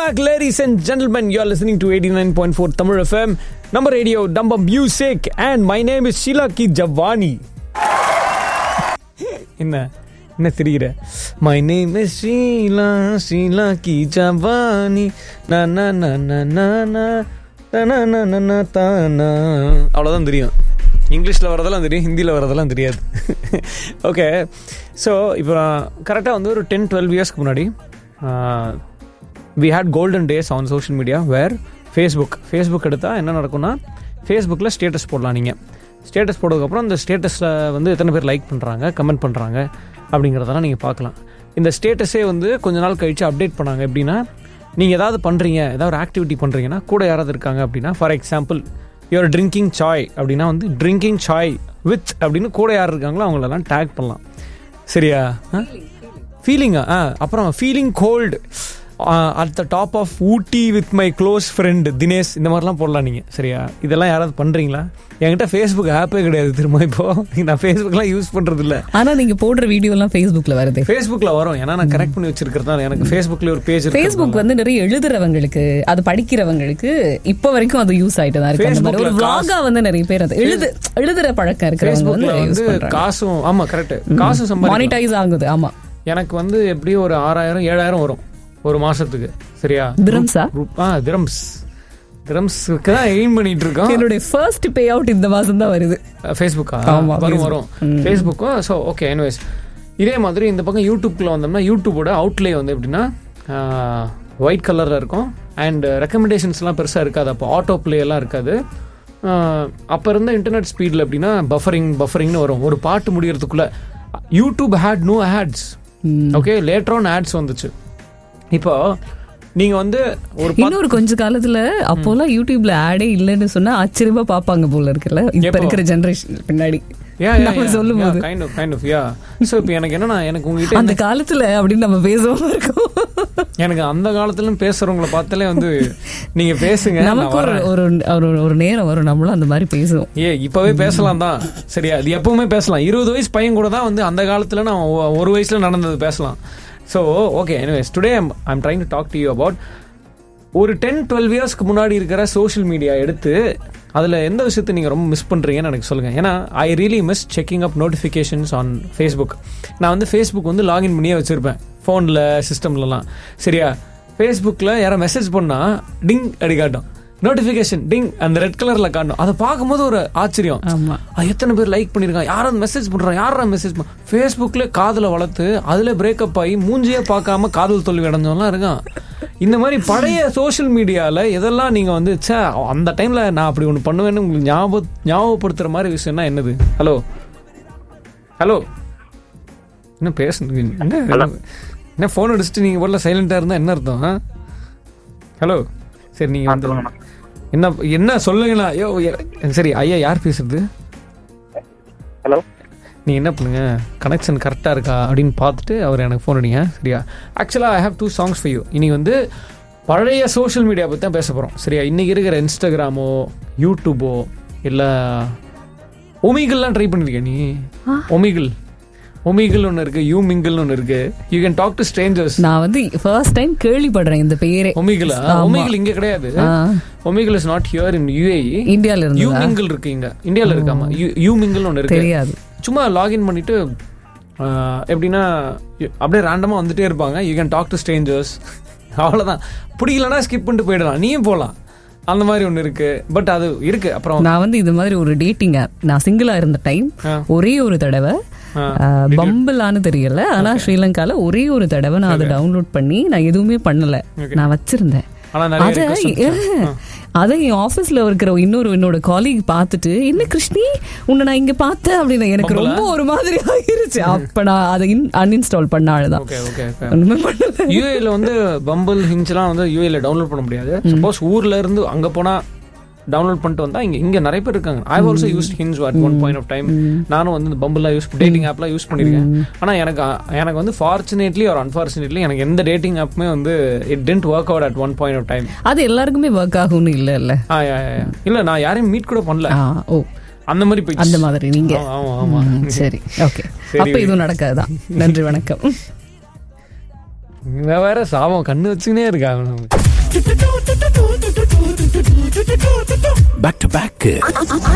Back ladies and gentlemen you are listening to eighty nine point four Tamil FM நம்ம radio டம்ப music and my name is Sheela ki Jawani என்ன என்ன தெரிகிற my name is Sheela Sheela ki Jawani நா நா நா நா நா நா தனா நா நா நா தானா அவ்வளோதான் தெரியும் இங்கிலீஷில் வரதெல்லாம் தெரியும் ஹிந்தியில் வரதெல்லாம் தெரியாது ஓகே ஸோ இப்போ கரெக்டாக வந்து ஒரு டென் டுவெல் இயர்ஸ்க்கு முன்னாடி we had golden days on social media where Facebook Facebook எடுத்தால் என்ன நடக்கும்னா ஃபேஸ்புக்கில் ஸ்டேட்டஸ் போடலாம் நீங்கள் ஸ்டேட்டஸ் போட்டதுக்கப்புறம் அந்த ஸ்டேட்டஸில் வந்து எத்தனை பேர் லைக் பண்ணுறாங்க கமெண்ட் பண்ணுறாங்க அப்படிங்கிறதெல்லாம் நீங்கள் பார்க்கலாம் இந்த ஸ்டேட்டஸே வந்து கொஞ்ச நாள் கழித்து அப்டேட் பண்ணாங்க எப்படின்னா நீங்கள் ஏதாவது பண்ணுறீங்க ஏதாவது ஒரு ஆக்டிவிட்டி பண்ணுறீங்கன்னா கூட யாராவது இருக்காங்க அப்படின்னா for example your drinking chai அப்படின்னா வந்து ட்ரிங்கிங் சாய் வித் அப்படின்னு கூட யார் இருக்காங்களோ அவங்களெல்லாம் டேக் பண்ணலாம் சரியா ஃபீலிங்கா ஆ அப்புறம் feeling cold at the top of Ooty with my close friend Dinesh இந்த மாதிரிலாம் போடலாம் நீங்கள் சரியா இதெல்லாம் யாராவது பண்ணுறீங்களா என்கிட்ட ஃபேஸ்புக் ஆப்பே கிடையாது திரும்ப இப்போ நான் ஃபேஸ்புக்லாம் யூஸ் பண்ணுறது இல்லை ஆனா நீங்க போடுற வீடியோ எல்லாம் Facebookல வருது ஃபேஸ்புக்கில் வரும் ஏன்னா நான் கனெக்ட் பண்ணி வச்சிருக்கிறதுனால எனக்கு ஃபேஸ்புக்கில் ஒரு பேஜ் ஃபேஸ்புக் வந்து நிறைய எழுதுறவங்களுக்கு அது படிக்கிறவங்களுக்கு இப்ப வரைக்கும் அது யூஸ் ஆயிட்டு தான் இருக்கு அந்த மாதிரி ஒரு Facebookல vlog-ஆ வந்து நிறைய பேர் அது எழுது எழுதுற பழக்கம் இருக்கிறவங்க வந்து ஃபேஸ்புக்கில் யூஸ் வந்து பண்றாங்க காசும் ஆமாம் கரெக்ட் காசும் சம்பாதிக்கலாம் மானிட்டைஸ் ஆகுது ஆமா எனக்கு வந்து எப்படியும் ஒரு ஆறாயிரம் ஏழாயிரம் வரும் ஒரு மாசத்துக்கு சரியா திரம்ஸா ரூப்- ஆ திரம்ஸ் திரம்ஸ்க்கு தான் எய்ம் பண்ணிட்டு இருக்கோம் என்னுடைய ஃபர்ஸ்ட் பே அவுட் இந்த மாசம் தான் வருது ஃபேஸ்புக்கா ஆமா, வரும் Facebook. வரும் ஃபேஸ்புக்கும் ஸோ ஓகே எனிவேஸ் இதே மாதிரி இந்த பக்கம் யூடியூப்குள்ள வந்தோம்னா யூடியூபோட அவுட்லே வந்து எப்படின்னா ஒயிட் கலரில் இருக்கும் அண்ட் ரெக்கமெண்டேஷன்ஸ்லாம் பெருசாக இருக்காது அப்போ ஆட்டோ ப்ளே எல்லாம் இருக்காது அப்போ இருந்த இன்டர்நெட் ஸ்பீடில் எப்படின்னா பஃபரிங் பஃபரிங்னு வரும் ஒரு பாட்டு முடியறதுக்குள்ள YouTube had no ads okay later on ads வந்துச்சு இப்போ நீங்கள் வந்து ஒரு பத்து- இன்னொரு கொஞ்ச காலத்துல அப்போலாம் யூடியூப்ல ஆடே இல்லைன்னு சொன்னா ஆச்சரியமா பாப்பாங்க போல இருக்குல்ல இப்ப எப்போ? இருக்கிற ஜெனரேஷன் பின்னாடி Yeah, yeah, நம்ம yeah, சொல்லும் yeah, போது kind of, kind of, yeah. So, இப்போ எனக்கு என்னன்னா எனக்கு உங்ககிட்ட அந்த காலத்துல அப்படின்னு நம்ம பேசாம இருக்கோம் எனக்கு அந்த காலத்துல பேசுறவங்கள பார்த்தாலே வந்து நீங்க பேசுங்க நான் நமக்கு ஒரு வரேன். ஒரு ஒரு- ஒரு நேரம் வரும் நம்மளும் அந்த மாதிரி பேசுவோம் ஏ இப்பவே பேசலாம் தான் சரியா அது எப்பவுமே பேசலாம் இருபது வயசு பையன் கூட தான் வந்து அந்த காலத்துல நான் ஒ- ஒரு வயசுல நடந்தது பேசலாம் so okay anyways today I'm trying to talk to you about ஒரு டென் டுவெல் இயர்ஸ்க்கு முன்னாடி இருக்கிற சோஷியல் மீடியா எடுத்து அதில் எந்த விஷயத்தை நீங்கள் ரொம்ப மிஸ் பண்ணுறீங்கன்னு எனக்கு சொல்லுங்கள் ஏன்னா I really miss checking up notifications on Facebook நான் வந்து ஃபேஸ்புக் வந்து லாகின் பண்ணியே வச்சுருப்பேன் ஃபோனில் சிஸ்டம்லலாம் சரியா ஃபேஸ்புக்கில் யாரோ மெசேஜ் பண்ணால் டிங் அடி காட்டும் நோட்டிஃபிகேஷன் டிங் அந்த ரெட் கலரில் காட்டும் அதை பார்க்கும்போது ஒரு ஆச்சரியம் ஆமா அது எத்தனை பேர் லைக் பண்ணிருக்காங்க யாராவது மெசேஜ் பண்றாங்க யாரா மெசேஜ் பண்ண ஃபேஸ்புக்ல காதல வளர்த்து அதுல பிரேக்கப் ஆகி மூஞ்சியே பார்க்காம காதல் தோல்வி அடைஞ்சவங்களாம் இருக்கான் இந்த மாதிரி பழைய சோஷியல் மீடியால எதெல்லாம் நீங்க வந்து ச்சே அந்த டைம்ல நான் அப்படி ஒன்று பண்ணுவேன்னு உங்களுக்கு ஞாபக ஞாபகப்படுத்துற மாதிரி விஷயம்னா என்னது ஹலோ ஹலோ என்ன பேசுங்க என்ன என்ன ஃபோன் அடிச்சுட்டு நீங்க போல சைலண்டா இருந்தா என்ன அர்த்தம் ஹலோ சரி நீங்க வந்து என்ன என்ன சொல்லுங்களா ஐயோ எ- சரி ஐயா யார் பேசுறது ஹலோ நீ என்ன பண்ணுங்க கனெக்ஷன் கரெக்டாக இருக்கா அப்படின்னு பார்த்துட்டு அவர் எனக்கு ஃபோன் அடிங்க சரியா ஆக்சுவலாக I have two songs for you இனி வந்து பழைய சோஷியல் மீடியா பற்றி தான் பேச போகிறோம் சரியா இன்றைக்கி இருக்கிற இன்ஸ்டாகிராமோ யூடியூபோ இல்லை ஒமிகல்லாம் ட்ரை பண்ணிருக்கேன் நீ ஒமிகிள் ஒமிகிள் ஒன்று இருக்கு யூ மிங்கிள்னு ஒன்று இருக்கு you can talk to strangers நான் வந்து ஃபர்ஸ்ட் டைம் கேள்விப்படுறேன் இந்த பேரே ஒமிகிளா ஆமா. ஒமிகிள் இங்கே கிடையாது ஆ. Omegle is not here in UAE இந்தியால யூ இருந்ததா மிங்கிள் இருக்கு இங்க இந்தியாவில் இருக்காமா யூ மிங்கிள் ஒன்று இருக்கு தெரியாது சும்மா லாகின் பண்ணிட்டு ஆஹ், எப்படின்னா யு- அப்படியே ரேண்டமாக வந்துட்டே இருப்பாங்க you can talk to strangers அவ்வளோதான் பிடிக்கலன்னா ஸ்கிப் பண்ணிட்டு போயிடலாம் நீயும் போகலாம் அந்த மாதிரி ஒன்று இருக்கு பட் அது இருக்கு அப்புறம் நான் வந்து இது மாதிரி ஒரு டேட்டிங் ஆப் நான் சிங்கிளா இருந்த டைம் ஆ. ஒரே ஒரு தடவை ஆ. பம்பிளான்னு தெரியல ஆனா ஸ்ரீலங்கால ஒரே ஒரு தடவை நான் அதை டவுன்லோட் பண்ணி நான் எதுவுமே பண்ணல நான் வச்சிருந்தேன் ஆனா நிறைய அத request வந்துச்சு. அதை என் ஆபீஸ்ல இருக்கிற இன்னொரு என்னோட காலீக் பார்த்துட்டு என்ன கிருஷ்ணி உன்னை நான் இங்க பார்த்தேன் அப்படின்னு எனக்கு ரொம்ப ஒரு மாதிரி ஆகிருச்சு அப்ப நான் அதை அன்இன்ஸ்டால் பண்ண ஆளுதான் ஓகே ஓகே ஓகே ஒண்ணுமே பண்ணல யூஏல வந்து பம்பிள் ஹிஞ்ச்லாம் வந்து யூஏல டவுன்லோட் பண்ண முடியாது சப்போஸ் ஊர்ல இருந்து அங்க போனா டவுன்லோட் பண்ணிட்டு வந்தா இங்க இங்க நிறைய பேர் இருக்காங்க I also use Hinge at one point of time நானும் வந்து இந்த பம்பிள்லாம் யூஸ் டேட்டிங் ஆப்லாம் யூஸ் பண்ணிருக்கேன் ஆனா எனக்கு எனக்கு வந்து ஃபார்ச்சுனேட்லி ஆர் அன்ஃபார்ச்சுனேட்லி எனக்கு எந்த டேட்டிங் ஆப்புமே வந்து it didn't work out at one point of time அது எல்லாருக்குமே ஒர்க் ஆகும்னு இல்ல இல்ல ஆ யா, யா, யா. இல்ல நான் யாரையும் மீட் கூட பண்ணல ஆ, ஓ அந்த மாதிரி போயிடுச்சு அந்த மாதிரி நீங்க ஆமா, ஆமா ஆமா ம், சரி ஓகே சரி, அப்ப இதுவும் நடக்காதுதான் நன்றி வணக்கம் இவன் வேற சாபம் கண்ணு வச்சுக்கினே இருக்கா பேக் டு பேக்